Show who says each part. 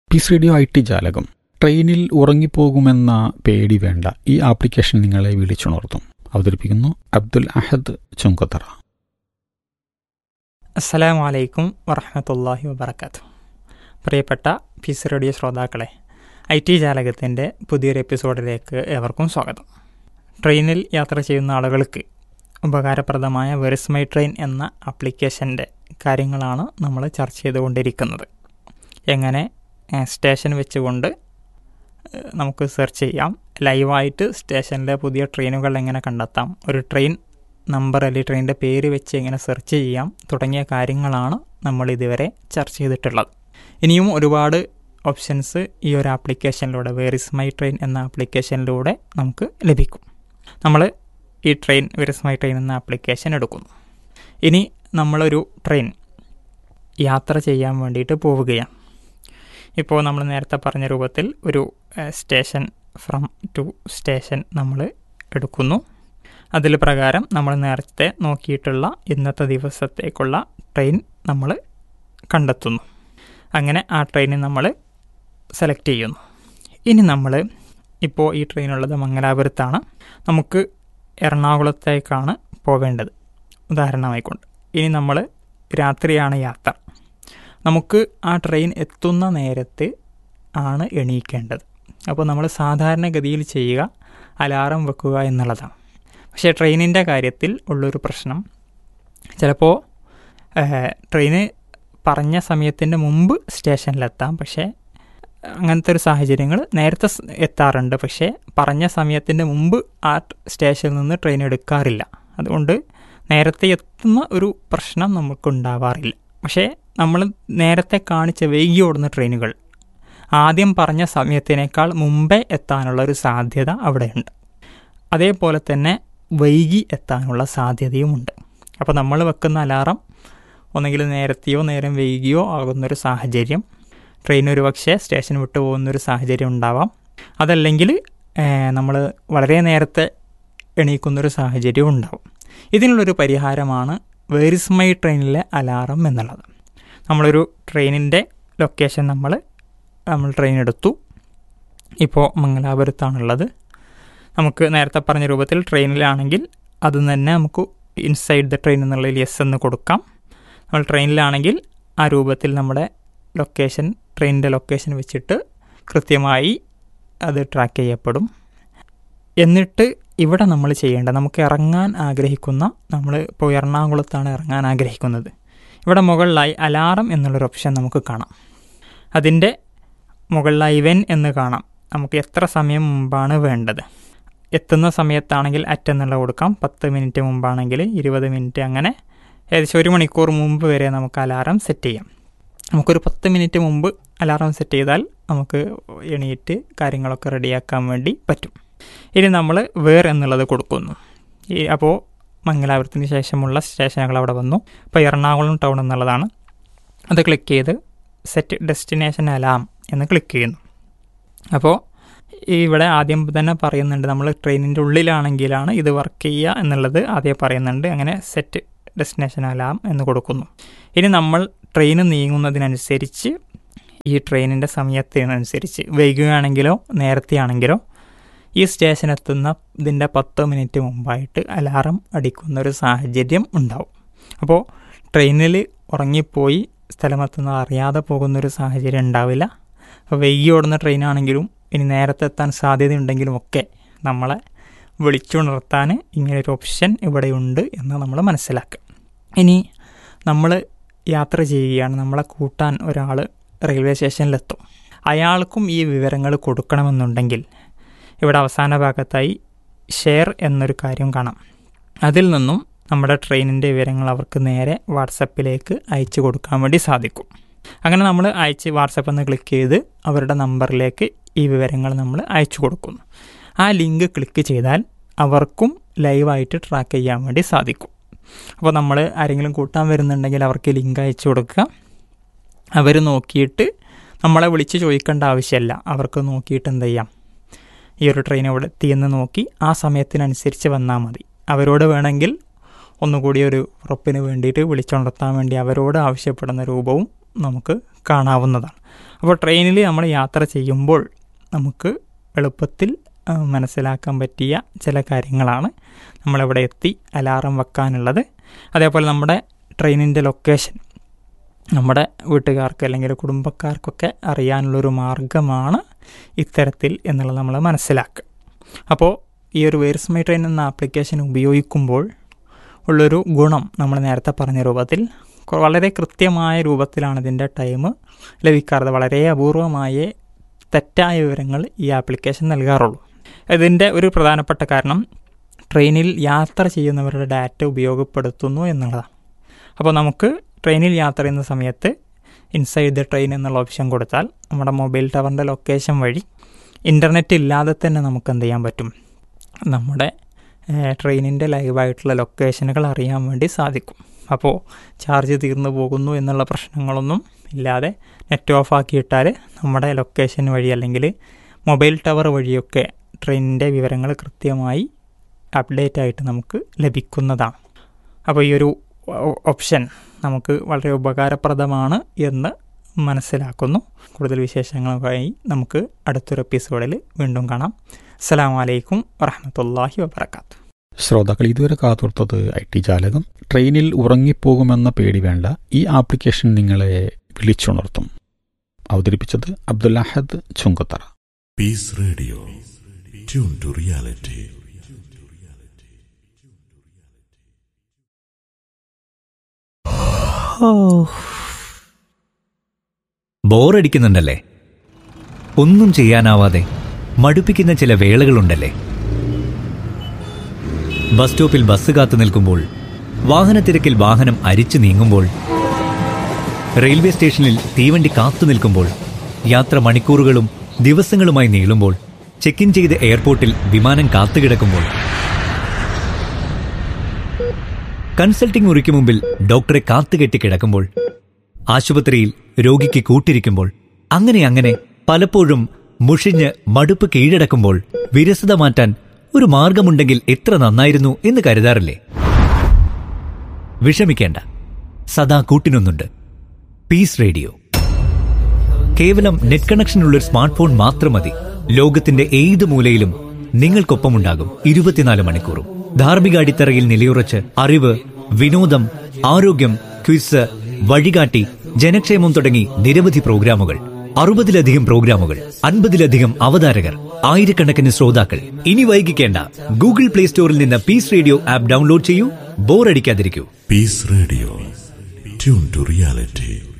Speaker 1: Piece radio I T ജാലകം ട്രെയിനിൽ ഉറങ്ങിപ്പോകുമെന്ന പേടി വേണ്ട ഈ ആപ്ലിക്കേഷൻ നിങ്ങളെ വിളിച്ചുണർത്തും അവതരിപ്പിക്കുന്നു അബ്ദുൽ അഹദ് ചുങ്കത്തറ
Speaker 2: അസ്സലാമു അലൈക്കും വറഹമത്തല്ലാഹി വബർക്കാത്തു പ്രിയപ്പെട്ട പീസ് റേഡിയോ ശ്രോതാക്കളെ ഐ ടി ജാലകത്തിൻ്റെ പുതിയൊരു എപ്പിസോഡിലേക്ക് ഏവർക്കും സ്വാഗതം ട്രെയിനിൽ യാത്ര ചെയ്യുന്ന ആളുകൾക്ക് ഉപകാരപ്രദമായ വെറിസ് മൈ ട്രെയിൻ എന്ന ആപ്ലിക്കേഷൻ്റെ കാര്യങ്ങളാണ് നമ്മൾ ചർച്ച ചെയ്തുകൊണ്ടിരിക്കുന്നത് എങ്ങനെ ഏഹ്, സ്റ്റേഷൻ വെച്ചുകൊണ്ട് ഏഹ്, നമുക്ക് സെർച്ച് ചെയ്യാം ലൈവായിട്ട് സ്റ്റേഷനിലെ പുതിയ ട്രെയിനുകൾ എങ്ങനെ കണ്ടെത്താം ഒരു ട്രെയിൻ നമ്പർ അല്ലെങ്കിൽ ട്രെയിനിൻ്റെ പേര് വെച്ച് എങ്ങനെ സെർച്ച് ചെയ്യാം തുടങ്ങിയ കാര്യങ്ങളാണ് നമ്മൾ ഇതുവരെ ചർച്ച ചെയ്തിട്ടുള്ളത് ഇനിയും ഒരുപാട് ഓപ്ഷൻസ് ഈ ഒരു ആപ്ലിക്കേഷനിലൂടെ വേറിസ് മൈ ട്രെയിൻ എന്ന ആപ്ലിക്കേഷനിലൂടെ നമുക്ക് ലഭിക്കും നമ്മൾ ഈ ട്രെയിൻ വേറിസ് മൈ ട്രെയിൻ എന്ന ആപ്ലിക്കേഷൻ എടുക്കുന്നു ഇനി നമ്മളൊരു ട്രെയിൻ യാത്ര ചെയ്യാൻ വേണ്ടിയിട്ട് പോവുകയാണ് ഇപ്പോൾ നമ്മൾ നേരത്തെ പറഞ്ഞ രൂപത്തിൽ ഒരു ഏഹ്, സ്റ്റേഷൻ ഫ്രം ടു സ്റ്റേഷൻ നമ്മൾ എടുക്കുന്നു അതിൽ പ്രകാരം നമ്മൾ നേരത്തെ നോക്കിയിട്ടുള്ള ഇന്നത്തെ ദിവസത്തേക്കുള്ള ട്രെയിൻ നമ്മൾ കണ്ടെത്തുന്നു അങ്ങനെ ആ ട്രെയിൻ നമ്മൾ സെലക്ട് ചെയ്യുന്നു ഇനി നമ്മൾ ഇപ്പോൾ ഈ ട്രെയിനുള്ളത് മംഗലാപുരത്താണ് നമുക്ക് എറണാകുളത്തേക്കാണ് പോവേണ്ടത് ഉദാഹരണമായിക്കൊണ്ട് ഇനി നമ്മൾ രാത്രിയാണ് യാത്ര നമുക്ക് ആ ട്രെയിൻ എത്തുന്ന നേരത്ത് ആണ് എണീക്കേണ്ടത് അപ്പോൾ നമ്മൾ സാധാരണഗതിയിൽ ചെയ്യുക അലാറം വെക്കുക എന്നുള്ളതാണ് പക്ഷേ ട്രെയിനിൻ്റെ കാര്യത്തിൽ ഉള്ളൊരു പ്രശ്നം ചിലപ്പോൾ ട്രെയിന് പറഞ്ഞ സമയത്തിൻ്റെ മുമ്പ് സ്റ്റേഷനിലെത്താം പക്ഷേ അങ്ങനത്തെ ഒരു സാഹചര്യങ്ങൾ നേരത്തെ സ് എത്താറുണ്ട് പക്ഷേ പറഞ്ഞ സമയത്തിൻ്റെ മുമ്പ് ആ ട് സ്റ്റേഷനിൽ നിന്ന് ട്രെയിൻ എടുക്കാറില്ല അതുകൊണ്ട് നേരത്തെ എത്തുന്ന ഒരു പ്രശ്നം നമുക്ക് ഉണ്ടാവാറില്ല പക്ഷേ നമ്മൾ നേരത്തെ കാണിച്ച വൈകി ഓടുന്ന ട്രെയിനുകൾ ആദ്യം പറഞ്ഞ സമയത്തിനേക്കാൾ മുമ്പേ എത്താനുള്ള ഒരു സാധ്യത അവിടെയുണ്ട് അതേപോലെ തന്നെ വൈകി എത്താനുള്ള സാധ്യതയുമുണ്ട് അപ്പോൾ നമ്മൾ വെക്കുന്ന അലാറം ഒന്നെങ്കിൽ നേരത്തെയോ നേരം വൈകിയോ ആകുന്നൊരു സാഹചര്യം ട്രെയിൻ ഒരു പക്ഷേ സ്റ്റേഷൻ വിട്ടു പോകുന്നൊരു സാഹചര്യം ഉണ്ടാവാം അതല്ലെങ്കിൽ നമ്മൾ വളരെ നേരത്തെ എണീക്കുന്നൊരു സാഹചര്യവും ഉണ്ടാവും ഇതിനുള്ളൊരു പരിഹാരമാണ് വേരിസ് മൈ ട്രെയിനിലെ അലാറം എന്നുള്ളത് നമ്മളൊരു ട്രെയിനിൻ്റെ ലൊക്കേഷൻ നമ്മൾ നമ്മൾ ട്രെയിൻ എടുത്തു ഇപ്പോൾ മംഗലാപുരത്താണുള്ളത് നമുക്ക് നേരത്തെ പറഞ്ഞ രൂപത്തിൽ ട്രെയിനിലാണെങ്കിൽ അത് തന്നെ നമുക്ക് ഇൻസൈഡ് ദ ട്രെയിൻ എന്നുള്ളതിൽ യെസ് എന്ന് കൊടുക്കാം നമ്മൾ ട്രെയിനിലാണെങ്കിൽ ആ രൂപത്തിൽ നമ്മുടെ ലൊക്കേഷൻ ട്രെയിനിൻ്റെ ലൊക്കേഷൻ വെച്ചിട്ട് കൃത്യമായി അത് ട്രാക്ക് ചെയ്യപ്പെടും എന്നിട്ട് ഇവിടെ നമ്മൾ ചെയ്യേണ്ട നമുക്ക് ഇറങ്ങാൻ ആഗ്രഹിക്കുന്ന നമ്മൾ ഇപ്പോൾ എറണാകുളത്താണ് ഇറങ്ങാൻ ആഗ്രഹിക്കുന്നത് ഇവിടെ മുകളിലായി അലാറം എന്നുള്ളൊരു ഓപ്ഷൻ നമുക്ക് കാണാം അതിൻ്റെ മുകളിലായി വെൻ എന്ന് കാണാം നമുക്ക് എത്ര സമയം മുമ്പാണ് വേണ്ടത് എത്തുന്ന സമയത്താണെങ്കിൽ അറ്റ് എന്നുള്ള കൊടുക്കാം പത്ത് മിനിറ്റ് മുമ്പാണെങ്കിൽ ഇരുപത് മിനിറ്റ് അങ്ങനെ ഏകദേശം ഒരു മണിക്കൂർ മുമ്പ് വരെ നമുക്ക് അലാറം സെറ്റ് ചെയ്യാം നമുക്കൊരു പത്ത് മിനിറ്റ് മുമ്പ് അലാറം സെറ്റ് ചെയ്താൽ നമുക്ക് എണീറ്റ് കാര്യങ്ങളൊക്കെ റെഡിയാക്കാൻ വേണ്ടി പറ്റും ഇനി നമ്മൾ വേർ എന്നുള്ളത് കൊടുക്കുന്നു ഈ അപ്പോൾ മംഗലാപുരത്തിന് ശേഷമുള്ള സ്റ്റേഷനുകൾ അവിടെ വന്നു ഇപ്പോൾ എറണാകുളം ടൗൺ എന്നുള്ളതാണ് അത് ക്ലിക്ക് ചെയ്ത് സെറ്റ് ഡെസ്റ്റിനേഷൻ അലാം എന്ന് ക്ലിക്ക് ചെയ്യുന്നു അപ്പോൾ ഇവിടെ ആദ്യം തന്നെ പറയുന്നുണ്ട് നമ്മൾ ട്രെയിനിൻ്റെ ഉള്ളിലാണെങ്കിലാണ് ഇത് വർക്ക് ചെയ്യുക എന്നുള്ളത് ആദ്യം പറയുന്നുണ്ട് അങ്ങനെ സെറ്റ് ഡെസ്റ്റിനേഷൻ അലാം എന്ന് കൊടുക്കുന്നു ഇനി നമ്മൾ ട്രെയിൻ നീങ്ങുന്നതിനനുസരിച്ച് ഈ ട്രെയിനിൻ്റെ സമയത്തിനനുസരിച്ച് വൈകുകയാണെങ്കിലോ നേരത്തെ ആണെങ്കിലോ ഈ സ്റ്റേഷൻ എത്തുന്ന ഇതിൻ്റെ പത്ത് മിനിറ്റ് മുമ്പായിട്ട് അലാറം അടിക്കുന്ന ഒരു സാഹചര്യം ഉണ്ടാവും അപ്പോൾ ട്രെയിനിൽ ഉറങ്ങിപ്പോയി സ്ഥലമെത്തുന്നത് അറിയാതെ പോകുന്നൊരു സാഹചര്യം ഉണ്ടാവില്ല അപ്പോൾ വൈകി ഓടുന്ന ട്രെയിനാണെങ്കിലും ഇനി നേരത്തെ എത്താൻ സാധ്യതയുണ്ടെങ്കിലും ഒക്കെ നമ്മളെ വിളിച്ചുണർത്താൻ ഇങ്ങനൊരു ഓപ്ഷൻ ഇവിടെയുണ്ട് എന്ന് നമ്മൾ മനസ്സിലാക്കുക ഇനി നമ്മൾ യാത്ര ചെയ്യുകയാണ് നമ്മളെ കൂട്ടാൻ ഒരാൾ റെയിൽവേ സ്റ്റേഷനിലെത്തും അയാൾക്കും ഈ വിവരങ്ങൾ കൊടുക്കണമെന്നുണ്ടെങ്കിൽ ഇവിടെ അവസാന ഭാഗത്തായി ഷെയർ എന്നൊരു കാര്യം കാണാം അതിൽ നിന്നും നമ്മുടെ ട്രെയിനിൻ്റെ വിവരങ്ങൾ അവർക്ക് നേരെ വാട്സപ്പിലേക്ക് അയച്ചു കൊടുക്കാൻ വേണ്ടി സാധിക്കും അങ്ങനെ നമ്മൾ അയച്ച് വാട്സപ്പ് എന്ന് ക്ലിക്ക് ചെയ്ത് അവരുടെ നമ്പറിലേക്ക് ഈ വിവരങ്ങൾ നമ്മൾ അയച്ചു കൊടുക്കുന്നു ആ ലിങ്ക് ക്ലിക്ക് ചെയ്താൽ അവർക്കും ലൈവായിട്ട് ട്രാക്ക് ചെയ്യാൻ വേണ്ടി സാധിക്കും അപ്പോൾ നമ്മൾ ആരെങ്കിലും കൂട്ടാൻ വരുന്നുണ്ടെങ്കിൽ അവർക്ക് ലിങ്ക് അയച്ചു കൊടുക്കുക അവർ നോക്കിയിട്ട് നമ്മളെ വിളിച്ച് ചോദിക്കേണ്ട ആവശ്യമില്ല അവർക്ക് നോക്കിയിട്ട് എന്ത് ചെയ്യാം ഈ ഒരു ട്രെയിൻ എവിടെ എത്തിയെന്ന് നോക്കി ആ സമയത്തിനനുസരിച്ച് വന്നാൽ മതി അവരോട് വേണമെങ്കിൽ ഒന്നുകൂടി ഒരു ഉറപ്പിന് വേണ്ടിയിട്ട് വിളിച്ചുണർത്താൻ വേണ്ടി അവരോട് ആവശ്യപ്പെടുന്ന രൂപവും നമുക്ക് കാണാവുന്നതാണ് അപ്പോൾ ട്രെയിനിൽ നമ്മൾ യാത്ര ചെയ്യുമ്പോൾ നമുക്ക് എളുപ്പത്തിൽ ആ, മനസ്സിലാക്കാൻ പറ്റിയ ചില കാര്യങ്ങളാണ് നമ്മളിവിടെ എത്തി അലാറം വെക്കാനുള്ളത് അതേപോലെ നമ്മുടെ ട്രെയിനിൻ്റെ ലൊക്കേഷൻ നമ്മുടെ വീട്ടുകാർക്ക് അല്ലെങ്കിൽ കുടുംബക്കാർക്കൊക്കെ അറിയാനുള്ളൊരു മാർഗമാണ് ഇത്തരത്തിൽ എന്നുള്ളത് നമ്മൾ മനസ്സിലാക്കുക അപ്പോൾ ഈ ഒരു വേർസ് മൈ ട്രെയിൻ എന്ന ആപ്ലിക്കേഷൻ ഉപയോഗിക്കുമ്പോൾ ഉള്ളൊരു ഗുണം നമ്മൾ നേരത്തെ പറഞ്ഞ രൂപത്തിൽ കൊ- വളരെ കൃത്യമായ രൂപത്തിലാണ് ഇതിൻ്റെ ടൈം ലഭിക്കാറ് വളരെ അപൂർവമായ തെറ്റായ വിവരങ്ങൾ ഈ ആപ്ലിക്കേഷൻ നൽകാറുള്ളൂ ഇതിൻ്റെ ഒരു പ്രധാനപ്പെട്ട കാരണം ട്രെയിനിൽ യാത്ര ചെയ്യുന്നവരുടെ ഡാറ്റ ഉപയോഗപ്പെടുത്തുന്നു എന്നുള്ളതാണ് അപ്പോൾ നമുക്ക് ട്രെയിനിൽ യാത്ര ചെയ്യുന്ന സമയത്ത് ഇൻസൈഡ് ദ ട്രെയിൻ എന്നുള്ള ഓപ്ഷൻ കൊടുത്താൽ നമ്മുടെ മൊബൈൽ ടവറിൻ്റെ ലൊക്കേഷൻ വഴി ഇൻ്റർനെറ്റ് ഇല്ലാതെ തന്നെ നമുക്ക് എന്ത് ചെയ്യാൻ പറ്റും നമ്മുടെ ട്രെയിനിൻ്റെ ലൈവായിട്ടുള്ള ലൊക്കേഷനുകൾ അറിയാൻ വേണ്ടി സാധിക്കും അപ്പോൾ ചാർജ് തീർന്നു പോകുന്നു എന്നുള്ള പ്രശ്നങ്ങളൊന്നും ഇല്ലാതെ നെറ്റ് ഓഫ് ആക്കിയിട്ടാൽ നമ്മുടെ ലൊക്കേഷൻ വഴി അല്ലെങ്കിൽ മൊബൈൽ ടവർ വഴിയൊക്കെ ട്രെയിനിൻ്റെ വിവരങ്ങൾ കൃത്യമായി അപ്ഡേറ്റ് ആയിട്ട് നമുക്ക് ലഭിക്കുന്നതാണ് അപ്പോൾ ഈ ഒരു ഓ- ഓപ്ഷൻ നമുക്ക് വളരെ ഉപകാരപ്രദമാണ് എന്ന് മനസ്സിലാക്കുന്നു കൂടുതൽ വിശേഷങ്ങളുമായി നമുക്ക് അടുത്തൊരു എപ്പിസോഡിൽ വീണ്ടും കാണാം അസ്സാം വലൈക്കും വറഹമത്തല്ലാഹി വബർക്കാത്തു
Speaker 1: ശ്രോതാക്കൾ ഇതുവരെ കാതോർത്തത് ഐ ടി ജാലകം ട്രെയിനിൽ ഉറങ്ങിപ്പോകുമെന്ന പേടി വേണ്ട ഈ ആപ്ലിക്കേഷൻ നിങ്ങളെ വിളിച്ചുണർത്തും അവതരിപ്പിച്ചത് അബ്ദുൽ അഹദ് Chungathara
Speaker 3: Peace Radio. Tune to reality.
Speaker 4: ബോറടിക്കുന്നുണ്ടല്ലേ ഒന്നും ചെയ്യാനാവാതെ മടുപ്പിക്കുന്ന ചില വേളകളുണ്ടല്ലേ ബസ് സ്റ്റോപ്പിൽ ബസ് കാത്തു നിൽക്കുമ്പോൾ വാഹനത്തിരക്കിൽ വാഹനം അരിച്ചു നീങ്ങുമ്പോൾ റെയിൽവേ സ്റ്റേഷനിൽ തീവണ്ടി കാത്തു നിൽക്കുമ്പോൾ യാത്ര മണിക്കൂറുകളും ദിവസങ്ങളുമായി നീളുമ്പോൾ ചെക്ക് ഇൻ ചെയ്ത് എയർപോർട്ടിൽ വിമാനം കാത്തുകിടക്കുമ്പോൾ കൺസൾട്ടിംഗ് മുറിക്ക് മുമ്പിൽ ഡോക്ടറെ കാത്തുകെട്ടി കിടക്കുമ്പോൾ ആശുപത്രിയിൽ രോഗിക്ക് കൂട്ടിരിക്കുമ്പോൾ അങ്ങനെ അങ്ങനെ പലപ്പോഴും മുഷിഞ്ഞ് മടുപ്പ് കീഴടക്കുമ്പോൾ വിരസത മാറ്റാൻ ഒരു മാർഗമുണ്ടെങ്കിൽ എത്ര നന്നായിരുന്നു എന്ന് കരുതാറില്ലേ വിഷമിക്കേണ്ട സദാ കൂട്ടിനൊന്നുണ്ട് പീസ് റേഡിയോ കേവലം നെറ്റ് കണക്ഷനുള്ള ഒരു സ്മാർട്ട് ഫോൺ മാത്രം മതി ലോകത്തിന്റെ ഏത് മൂലയിലും നിങ്ങൾക്കൊപ്പമുണ്ടാകും ഇരുപത്തിനാല് മണിക്കൂറും ധാർമ്മിക അടിത്തറയിൽ നിലയുറച്ച് അറിവ് വിനോദം ആരോഗ്യം ക്വിസ് വഴികാട്ടി ജനക്ഷേമം തുടങ്ങി നിരവധി പ്രോഗ്രാമുകൾ അറുപതിലധികം പ്രോഗ്രാമുകൾ അൻപതിലധികം അവതാരകർ ആയിരക്കണക്കിന് ശ്രോതാക്കൾ ഇനി വൈകിക്കേണ്ട ഗൂഗിൾ പ്ലേ സ്റ്റോറിൽ നിന്ന് പീസ് റേഡിയോ ആപ്പ് ഡൗൺലോഡ് ചെയ്യൂ ബോറടിക്കാതിരിക്കൂ
Speaker 3: Peace Radio. Tune to reality.